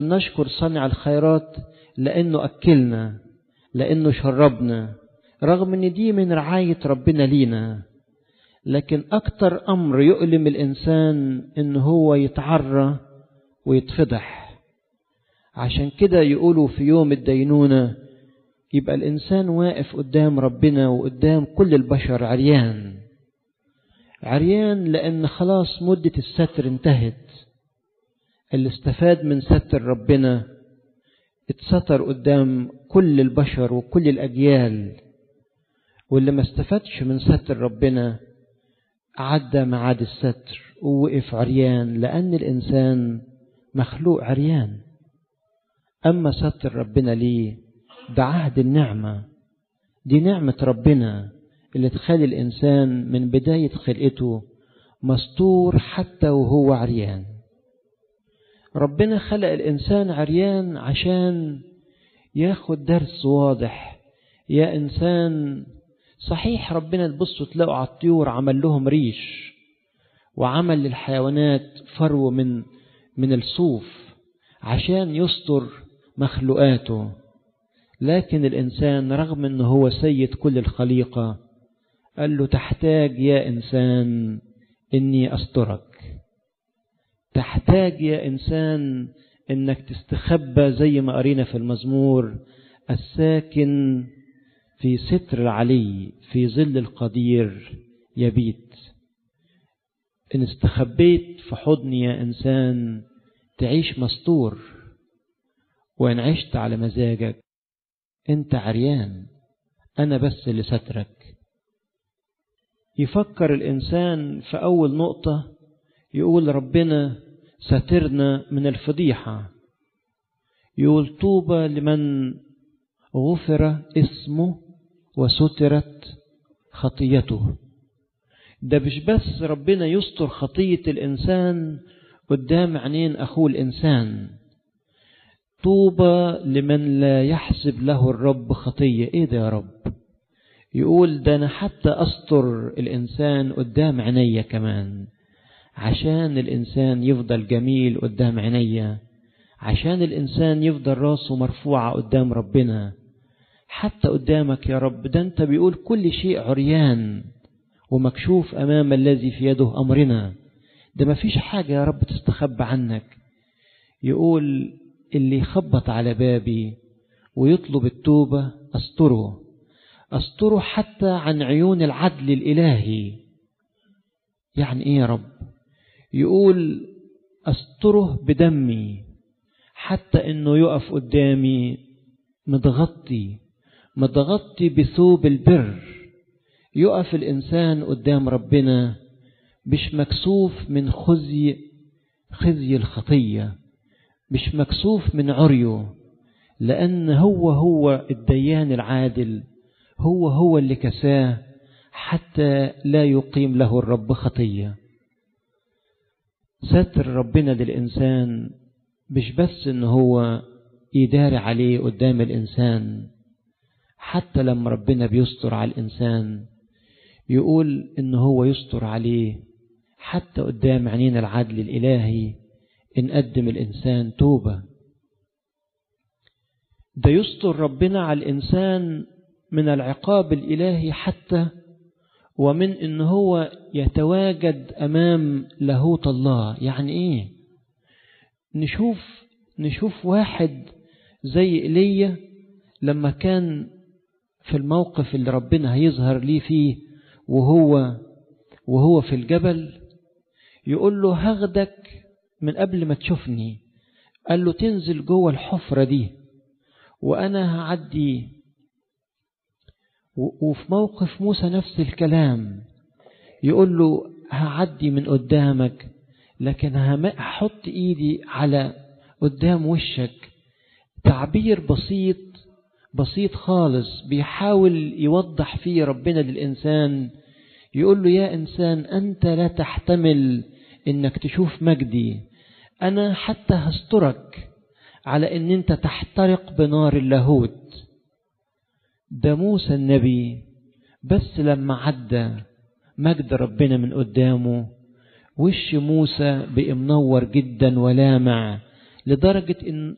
نشكر صانع الخيرات لأنه أكلنا لأنه شربنا رغم أن دي من رعاية ربنا لينا لكن أكتر أمر يؤلم الإنسان إن هو يتعرى ويتفضح عشان كده يقولوا في يوم الدينونة يبقى الإنسان واقف قدام ربنا وقدام كل البشر عريان عريان لأن خلاص مدة الستر انتهت اللي استفاد من ستر ربنا اتستر قدام كل البشر وكل الأجيال واللي ما استفادش من ستر ربنا عدى معاد الستر ووقف عريان لأن الإنسان مخلوق عريان أما ستر ربنا ليه ده عهد النعمة دي نعمة ربنا اللي تخلي الإنسان من بداية خلقته مستور حتى وهو عريان ربنا خلق الإنسان عريان عشان ياخد درس واضح يا إنسان صحيح ربنا تبصوا تلاقوا على الطيور عمل لهم ريش وعمل للحيوانات فرو من من الصوف عشان يستر مخلوقاته لكن الإنسان رغم أنه هو سيد كل الخليقة قال له تحتاج يا إنسان إني أسترك تحتاج يا إنسان إنك تستخبى زي ما قرينا في المزمور الساكن في ستر العلي في ظل القدير يبيت إن استخبيت في حضني يا إنسان تعيش مستور وإن عشت على مزاجك أنت عريان أنا بس اللي سترك يفكر الإنسان في أول نقطة يقول ربنا سترنا من الفضيحة يقول طوبى لمن غفر اسمه وسترت خطيته ده مش بس ربنا يستر خطية الإنسان قدام عينين أخوه الإنسان طوبى لمن لا يحسب له الرب خطية إيه ده يا رب يقول ده أنا حتى أستر الإنسان قدام عينيا كمان عشان الإنسان يفضل جميل قدام عينيا عشان الإنسان يفضل راسه مرفوعة قدام ربنا حتى قدامك يا رب ده أنت بيقول كل شيء عريان ومكشوف أمام الذي في يده أمرنا ده ما فيش حاجة يا رب تستخبى عنك يقول اللي يخبط على بابي ويطلب التوبة أستره أستره حتى عن عيون العدل الإلهي يعني إيه يا رب يقول أستره بدمي حتى إنه يقف قدامي متغطي متغطي بثوب البر يقف الإنسان قدام ربنا مش مكسوف من خزي خزي الخطية مش مكسوف من عريه لأن هو هو الديان العادل هو هو اللي كساه حتى لا يقيم له الرب خطية ستر ربنا للإنسان مش بس إن هو يداري عليه قدام الإنسان حتى لما ربنا بيستر على الإنسان يقول إن هو يستر عليه حتى قدام عينين العدل الإلهي إن قدم الإنسان توبة ده يستر ربنا على الإنسان من العقاب الإلهي حتى ومن إن هو يتواجد أمام لاهوت الله يعني إيه نشوف نشوف واحد زي إيليا لما كان في الموقف اللي ربنا هيظهر ليه فيه وهو وهو في الجبل يقول له هاخدك من قبل ما تشوفني قال له تنزل جوه الحفرة دي وأنا هعدي وفي موقف موسى نفس الكلام يقول له هعدي من قدامك لكن هحط ايدي على قدام وشك تعبير بسيط بسيط خالص بيحاول يوضح فيه ربنا للإنسان يقول له يا إنسان أنت لا تحتمل إنك تشوف مجدي أنا حتى هسترك على إن أنت تحترق بنار اللاهوت ده موسى النبي بس لما عدى مجد ربنا من قدامه وش موسى بقى منور جدا ولامع لدرجة إن